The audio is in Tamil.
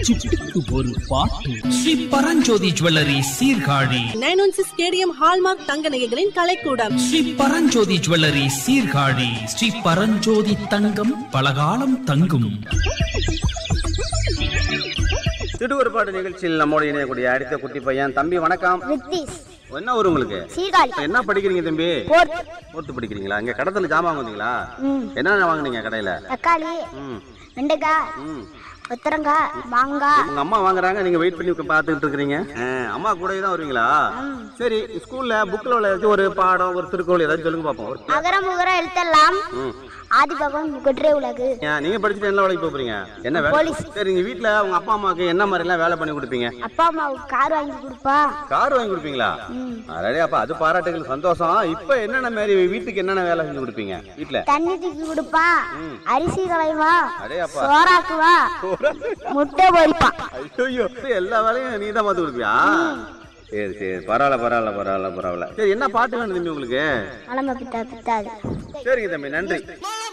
சிட்டுக்கு ஒரு பாட்டு Sri Paranjothi jewellery Sirkazhi nine one six KDM hallmark தங்க நகைகளின் கலைக்கூடம் ஸ்ரீ பரஞ்சோதி ஜுவல்லரி சீர்காழி ஸ்ரீ பரஞ்சோதி தங்கம் பலகாலம் தங்கும் திருவருப்பாட்டு நிகழ்ச்சியில் நம்மோடு இணையக்கூடிய அடுத்த குட்டி பையன் தம்பி வணக்கம் ரித்திஸ் என்ன ஊர் உங்களுக்கு சீர்காழி என்ன படிக்கிறீங்க தம்பி போர்ட் ஃபோர்த்து படிக்கிறீங்களா இங்க கடத்துல ஜாமான் வந்தீங்களா ம் என்னென்ன வாங்குனீங்க கடையில தக்காளி ம் வெண்டைக்காய் ம் கொத்தரங்காய் மாங்காய் உங்க அம்மா வாங்குறாங்க நீங்க வெயிட் பண்ணி பார்த்துட்டு இருக்கீங்க ஆ, அம்மா கூடயே தான் வருவீங்களா சரி ஸ்கூல்ல புக்ல உள்ள ஏதாச்சும் ஒரு பாடம் ஒரு திருக்குறள் ஏதாச்சும் சொல்லுங்க பாப்போம் ஒரு- அகர முகர எழுத்தெல்லாம் ம் ஆதி பகவான் குற்றே உலகு ஏன், நீங்க படிச்சுட்டு என்ன வேலைக்கு போறீங்க என்ன வேலை போலீஸ். சரி நீங்க வீட்ல உங்க அப்பா அம்மாவுக்கு என்ன மாதிரி எல்லாம் வேலை பண்ணி கொடுப்பீங்க அப்பா அம்மாவுக்கு கார் வாங்கி கொடுப்பா கார் வாங்கி கொடுப்பீங்களா ம். அடடே அப்ப அது பாராட்டுகள் சந்தோஷம் இப்ப என்னென்ன மாதிரி வீட்டுக்கு என்னென்ன வேலை செஞ்சு கொடுப்பீங்க வீட்ல தண்ணி தூக்கி கொடுப்பா அரிசி களைவா அடே அப்பா சோறாக்குவா முட்டை பொரிப்பான் ஐயோ எல்லா வேலையும் நீ தான் பார்த்து கொடுப்பியா சரி சரி பரவாயில்ல பரவாயில்ல பரவாயில்ல பரவாயில்ல சரி என்ன பாட்டு வேணும் தம்பி உங்களுக்கு அலம்ப பித்தா பித்தாது சரிங்க தம்பி நன்றி